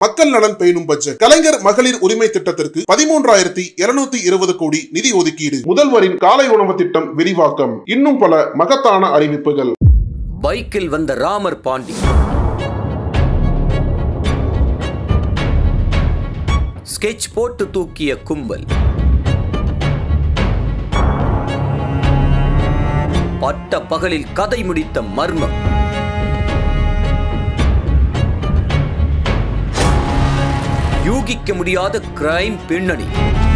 மக்கள் நலன் பேணும் பட்ஜெட் கலைஞர் மகளிர் உரிமை திட்டத்திற்கு பதிமூன்றாயிரத்தி இருநூத்தி இருபது கோடி நிதி ஒதுக்கீடு முதல்வரின் காலை உணவு திட்டம் விரிவாக்கம் இன்னும் பல மகத்தான அறிவிப்புகள் பைக்கில் வந்த ராமர் பாண்டி ஸ்கெட்ச் போட்டு தூக்கிய கும்பல் பட்ட பகலில் கதை முடித்த மர்மம் யூகிக்க முடியாத கிரைம் பின்னணி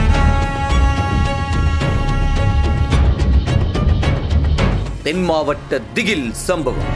தென் மாவட்ட திகில் சம்பவம்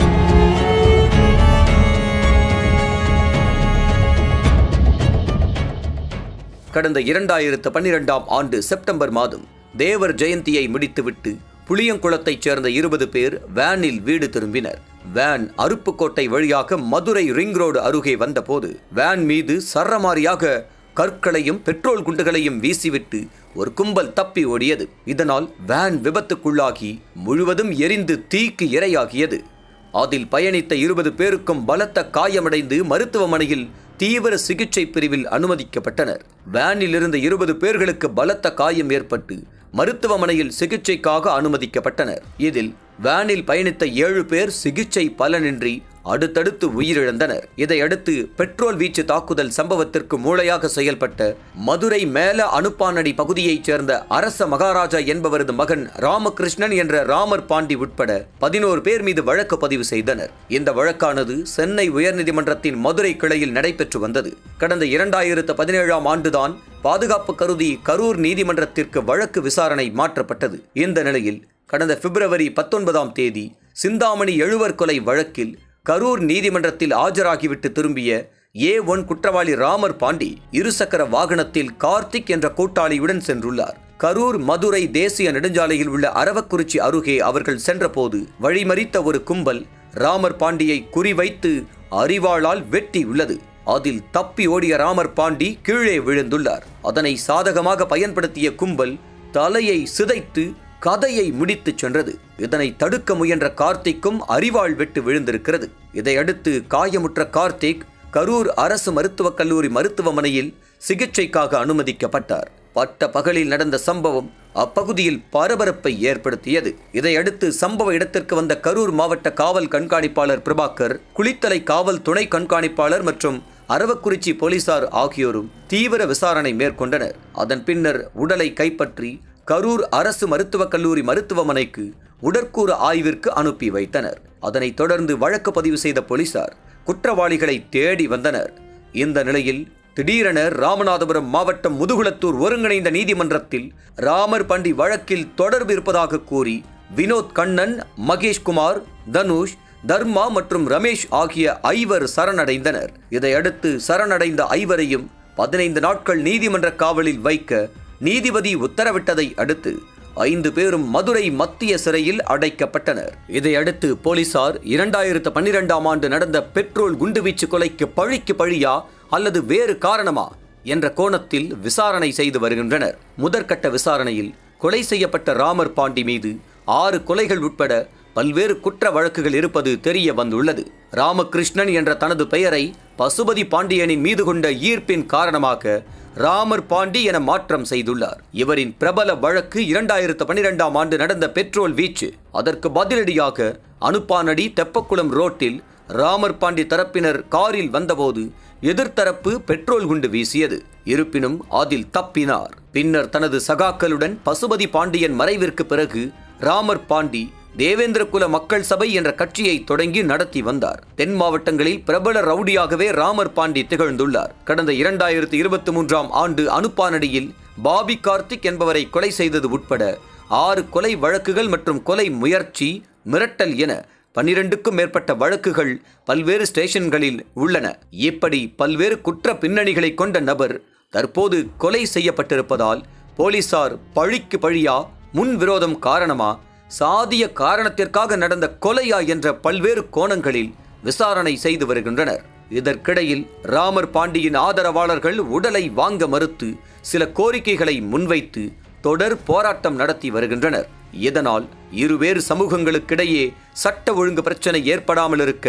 கடந்த இரண்டாயிரத்து பன்னிரெண்டாம் ஆண்டு செப்டம்பர் மாதம் தேவர் ஜெயந்தியை முடித்துவிட்டு புளியங்குளத்தைச் சேர்ந்த இருபது பேர் வேனில் வீடு திரும்பினர் வேன் அருப்புக்கோட்டை வழியாக மதுரை ரிங் ரோடு அருகே வந்தபோது வேன் மீது சரமாரியாக கற்களையும் பெட்ரோல் குண்டுகளையும் வீசிவிட்டு ஒரு கும்பல் தப்பி ஓடியது இதனால் வேன் விபத்துக்குள்ளாகி முழுவதும் எரிந்து தீக்கு இரையாகியது அதில் பயணித்த இருபது பேருக்கும் பலத்த காயமடைந்து மருத்துவமனையில் தீவிர சிகிச்சை பிரிவில் அனுமதிக்கப்பட்டனர் வேனில் இருந்த இருபது பேர்களுக்கு பலத்த காயம் ஏற்பட்டு மருத்துவமனையில் சிகிச்சைக்காக அனுமதிக்கப்பட்டனர் இதில் வேனில் பயணித்த ஏழு பேர் சிகிச்சை பலனின்றி அடுத்தடுத்து உயிரிழந்தனர் இதையடுத்து பெட்ரோல் வீச்சு தாக்குதல் சம்பவத்திற்கு மூளையாக செயல்பட்ட மதுரை மேல அனுப்பானடி பகுதியைச் சேர்ந்த அரச மகாராஜா என்பவரது மகன் ராமகிருஷ்ணன் என்ற ராமர் பாண்டி உட்பட பதினோரு பேர் மீது வழக்கு பதிவு செய்தனர் இந்த வழக்கானது சென்னை உயர்நீதிமன்றத்தின் மதுரை கிளையில் நடைபெற்று வந்தது கடந்த இரண்டாயிரத்து பதினேழாம் ஆண்டுதான் பாதுகாப்பு கருதி கரூர் நீதிமன்றத்திற்கு வழக்கு விசாரணை மாற்றப்பட்டது இந்த நிலையில் கடந்த பிப்ரவரி பத்தொன்பதாம் தேதி சிந்தாமணி எழுவர் கொலை வழக்கில் கரூர் நீதிமன்றத்தில் ஆஜராகிவிட்டு திரும்பிய ஏ ஒன் குற்றவாளி ராமர் பாண்டி இருசக்கர வாகனத்தில் கார்த்திக் என்ற கூட்டாளியுடன் சென்றுள்ளார் கரூர் மதுரை தேசிய நெடுஞ்சாலையில் உள்ள அரவக்குறிச்சி அருகே அவர்கள் சென்றபோது வழிமறித்த ஒரு கும்பல் ராமர் பாண்டியை குறிவைத்து அரிவாளால் வெட்டியுள்ளது அதில் தப்பி ஓடிய ராமர் பாண்டி கீழே விழுந்துள்ளார் அதனை சாதகமாக பயன்படுத்திய கும்பல் தலையை சிதைத்து கதையை முடித்துச் சென்றது இதனை தடுக்க முயன்ற கார்த்திக்கும் அரிவாள் வெட்டு விழுந்திருக்கிறது இதையடுத்து காயமுற்ற கார்த்திக் கரூர் அரசு மருத்துவக் கல்லூரி மருத்துவமனையில் சிகிச்சைக்காக அனுமதிக்கப்பட்டார் பட்ட பகலில் நடந்த சம்பவம் அப்பகுதியில் பரபரப்பை ஏற்படுத்தியது இதையடுத்து சம்பவ இடத்திற்கு வந்த கரூர் மாவட்ட காவல் கண்காணிப்பாளர் பிரபாகர் குளித்தலை காவல் துணை கண்காணிப்பாளர் மற்றும் அரவக்குறிச்சி போலீசார் ஆகியோரும் தீவிர விசாரணை மேற்கொண்டனர் அதன் பின்னர் உடலை கைப்பற்றி கரூர் அரசு மருத்துவக் கல்லூரி மருத்துவமனைக்கு உடற்கூறு ஆய்விற்கு அனுப்பி வைத்தனர் அதனைத் தொடர்ந்து வழக்கு பதிவு செய்த போலீசார் குற்றவாளிகளை தேடி வந்தனர் இந்த நிலையில் திடீரென ராமநாதபுரம் மாவட்டம் முதுகுளத்தூர் ஒருங்கிணைந்த நீதிமன்றத்தில் ராமர் பண்டி வழக்கில் தொடர்பு இருப்பதாக கூறி வினோத் கண்ணன் மகேஷ்குமார் தனுஷ் தர்மா மற்றும் ரமேஷ் ஆகிய ஐவர் சரணடைந்தனர் இதையடுத்து சரணடைந்த ஐவரையும் பதினைந்து நாட்கள் நீதிமன்ற காவலில் வைக்க நீதிபதி உத்தரவிட்டதை அடுத்து ஐந்து பேரும் மதுரை மத்திய சிறையில் அடைக்கப்பட்டனர் இதையடுத்து போலீசார் இரண்டாயிரத்து பன்னிரெண்டாம் ஆண்டு நடந்த பெட்ரோல் குண்டுவீச்சு கொலைக்கு பழிக்கு பழியா அல்லது வேறு காரணமா என்ற கோணத்தில் விசாரணை செய்து வருகின்றனர் முதற்கட்ட விசாரணையில் கொலை செய்யப்பட்ட ராமர் பாண்டி மீது ஆறு கொலைகள் உட்பட பல்வேறு குற்ற வழக்குகள் இருப்பது தெரிய வந்துள்ளது ராமகிருஷ்ணன் என்ற தனது பெயரை பசுபதி பாண்டியனின் மீது கொண்ட ஈர்ப்பின் காரணமாக ராமர் பாண்டி என மாற்றம் செய்துள்ளார் இவரின் பிரபல வழக்கு இரண்டாயிரத்து பன்னிரெண்டாம் ஆண்டு நடந்த பெட்ரோல் வீச்சு அதற்கு பதிலடியாக அனுப்பானடி தெப்பக்குளம் ரோட்டில் ராமர் பாண்டி தரப்பினர் காரில் வந்தபோது எதிர்த்தரப்பு பெட்ரோல் குண்டு வீசியது இருப்பினும் அதில் தப்பினார் பின்னர் தனது சகாக்களுடன் பசுபதி பாண்டியன் மறைவிற்கு பிறகு ராமர் பாண்டி தேவேந்திரகுல மக்கள் சபை என்ற கட்சியை தொடங்கி நடத்தி வந்தார் தென் மாவட்டங்களில் பிரபல ரவுடியாகவே ராமர் பாண்டி திகழ்ந்துள்ளார் கடந்த இரண்டாயிரத்தி இருபத்தி மூன்றாம் ஆண்டு அனுப்பானடியில் பாபி கார்த்திக் என்பவரை கொலை செய்தது உட்பட ஆறு கொலை வழக்குகள் மற்றும் கொலை முயற்சி மிரட்டல் என பன்னிரண்டுக்கும் மேற்பட்ட வழக்குகள் பல்வேறு ஸ்டேஷன்களில் உள்ளன இப்படி பல்வேறு குற்ற பின்னணிகளை கொண்ட நபர் தற்போது கொலை செய்யப்பட்டிருப்பதால் போலீசார் பழிக்கு பழியா முன் விரோதம் காரணமா சாதிய காரணத்திற்காக நடந்த கொலையா என்ற பல்வேறு கோணங்களில் விசாரணை செய்து வருகின்றனர் இதற்கிடையில் ராமர் பாண்டியின் ஆதரவாளர்கள் உடலை வாங்க மறுத்து சில கோரிக்கைகளை முன்வைத்து தொடர் போராட்டம் நடத்தி வருகின்றனர் இதனால் இருவேறு சமூகங்களுக்கிடையே சட்ட ஒழுங்கு பிரச்சனை ஏற்படாமல் இருக்க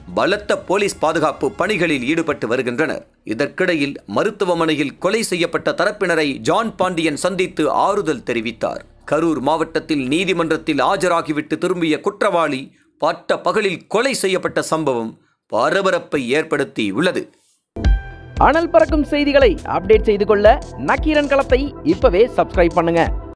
பலத்த போலீஸ் பாதுகாப்பு பணிகளில் ஈடுபட்டு வருகின்றனர் இதற்கிடையில் மருத்துவமனையில் கொலை செய்யப்பட்ட தரப்பினரை ஜான் பாண்டியன் சந்தித்து ஆறுதல் தெரிவித்தார் கரூர் மாவட்டத்தில் நீதிமன்றத்தில் ஆஜராகிவிட்டு திரும்பிய குற்றவாளி பட்ட பகலில் கொலை செய்யப்பட்ட சம்பவம் பரபரப்பை ஏற்படுத்தி உள்ளது அனல் பறக்கும் செய்திகளை அப்டேட் செய்து கொள்ள நக்கீரன் களத்தை இப்பவே சப்ஸ்கிரைப் பண்ணுங்க